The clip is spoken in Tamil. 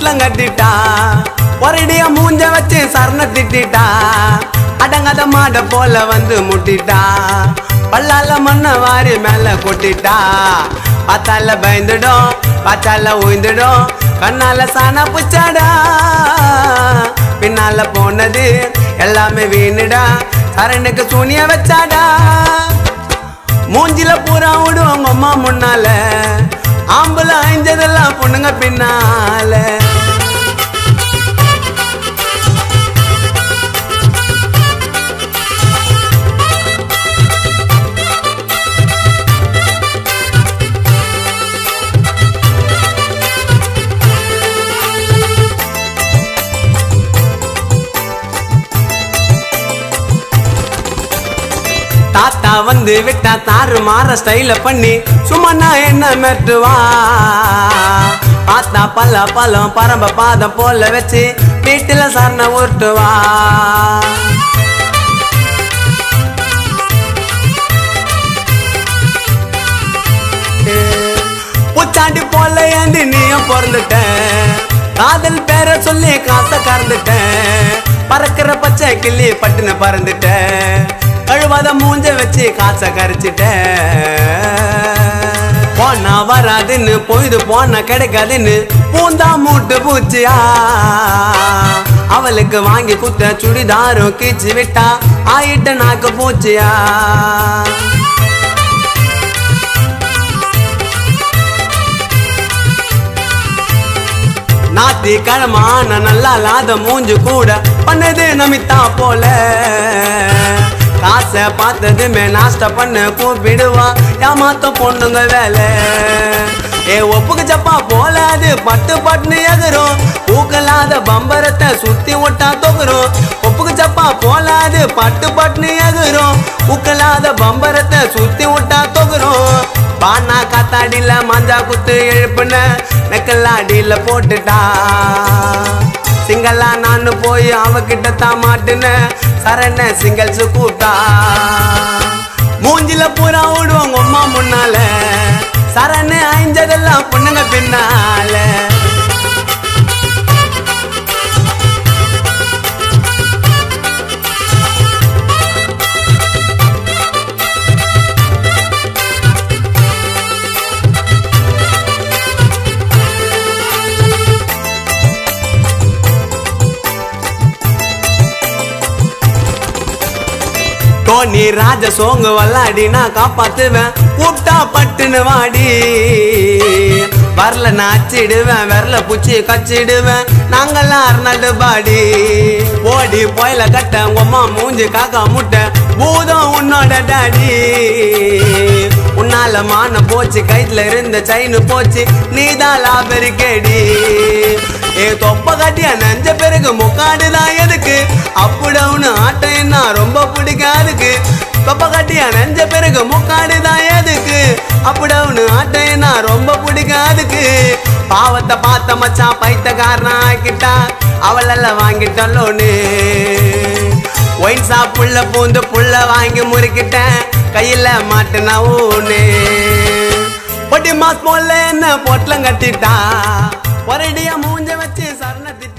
பொட்டலம் கட்டிட்டா ஒரடிய மூஞ்ச வச்சு சரண திட்டிட்டா அடங்காத மாட போல வந்து முட்டிட்டா பல்லால மண்ண வாரி மேல கொட்டிட்டா பார்த்தால பயந்துடும் பார்த்தால உய்ந்துடும் கண்ணால சாண புச்சாடா பின்னால போனது எல்லாமே வீணுடா சரணுக்கு சூனிய வச்சாடா மூஞ்சில பூரா விடும் உங்க அம்மா முன்னால ஆம்பளை அழிஞ்சதெல்லாம் பொண்ணுங்க பின்னால தாத்தா வந்து விட்டா தாறு மாற ஸ்டைல பண்ணி சும்மா நான் என்ன மெட்டுவா பார்த்தா பல்ல பழம் பரம்ப பாதம் போல வச்சு வீட்டுல சரண உருட்டுவா புச்சாண்டி போல ஏந்தி நீயும் பிறந்துட்ட காதல் பேர சொல்லி காசை கறந்துட்டேன் பறக்கிற பச்சை கிள்ளி பட்டுன பறந்துட்ட கழுவாத மூஞ்ச வச்சு காசை கரைச்சிட்டேன் போனா வராதுன்னு பொழுது போனா கிடைக்காதுன்னு பூந்தா மூட்டு பூச்சியா அவளுக்கு வாங்கி குத்த சுடிதாரும் கீச்சு விட்டா ஆயிட்ட நாக்கு பூச்சியா நாத்தி கிழமான நல்லா லாத மூஞ்சு கூட பண்ணது நமித்தா போல காசை பார்த்ததுமே நாஷ்ட பண்ண கூப்பிடுவா ஏமாத்த பொண்ணுங்க வேலை ஏ ஒப்புக்கு சப்பா போல அது பட்டு பட்டுன்னு எகுறோம் பூக்கலாத பம்பரத்தை சுத்தி விட்டா தொகுறோம் ஒப்புக்கு சப்பா போல அது பட்டு பட்டுன்னு எகுறோம் பூக்கலாத பம்பரத்தை சுத்தி விட்டா தொகுறோம் பானா காத்தாடியில மஞ்சா குத்து எழுப்புன நெக்கல்லாடியில போட்டுட்டா சிங்களா நானு போய் அவகிட்ட தான் மாட்டுன சரண சிங்கல்ஸ் கூப்பிட்டா மூஞ்சில பூரா ஓடுவாங்க அம்மா முன்னால சரண அழிஞ்சதெல்லாம் பொண்ணுங்க பின்னால டோனி ராஜ சோங்கு வல்லாடி நான் காப்பாத்துவேன் கூப்பிட்டா பட்டுன்னு வாடி வரல நான் அச்சிடுவேன் விரல பூச்சி கச்சிடுவேன் நாங்கெல்லாம் அர்னால்டு பாடி ஓடி போயில கட்ட உம்மா மூஞ்சி காக்கா முட்டை பூதம் உன்னோட டாடி உன்னால மான போச்சு கைத்துல இருந்த செயின் போச்சு நீதான் லாபரி கேடி ஏ தொப்ப கட்டிய நெஞ்ச பிறகு முக்காடுதான் எதுக்கு அப்புடவுன்னு ஆட்டம் என்ன ரொம்ப பிடிக்காதுக்கு தொப்ப கட்டிய நெஞ்ச பிறகு முக்காடுதான் எதுக்கு அப்புடவுன்னு ஆட்டம் என்ன ரொம்ப பிடிக்காதுக்கு பாவத்தை பார்த்த மச்சான் பைத்தக்காரனா ஆக்கிட்டா அவளெல்லாம் வாங்கிட்டல்லோன்னு ஒயின் ஷாப் புள்ள பூந்து புள்ள வாங்கி முறுக்கிட்டேன் கையில மாட்டினா ஊனு பொட்டி மாஸ் போல என்ன பொட்டலம் கட்டிட்டா ஒரடியா மூஞ்ச வச்சு சரண திட்ட